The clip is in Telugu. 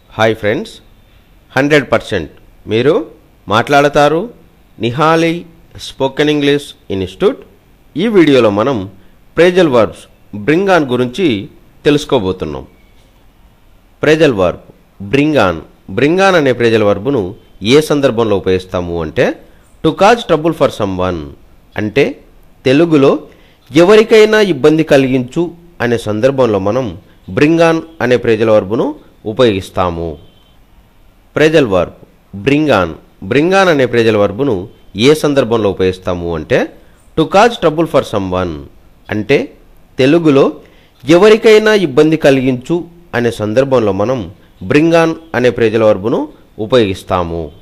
హాయ్ ఫ్రెండ్స్ హండ్రెడ్ పర్సెంట్ మీరు మాట్లాడతారు నిహాలి స్పోకెన్ ఇంగ్లీష్ ఇన్స్టిట్యూట్ ఈ వీడియోలో మనం ప్రేజల్ వర్బ్స్ బ్రింగ్ ఆన్ గురించి తెలుసుకోబోతున్నాం phrasal verb bring on bring on అనే ప్రేజల్ వర్బును ఏ సందర్భంలో ఉపయోగిస్తాము అంటే to cause trouble for someone అంటే తెలుగులో ఎవరికైనా ఇబ్బంది కలిగించు అనే సందర్భంలో మనం బ్రింగ్ ఆన్ అనే ప్రేజల్ వర్బును ఉపయోగిస్తాము phrasal verb bring on bring on అనే ప్రేజల్ వర్బును ఏ సందర్భంలో ఉపయోగిస్తాము అంటే to cause trouble for someone అంటే తెలుగులో ఎవరికైనా ఇబ్బంది కలిగించు అనే సందర్భంలో మనం బ్రింగ్ ఆన్ అనే ప్రేజల వర్బును ఉపయోగిస్తాము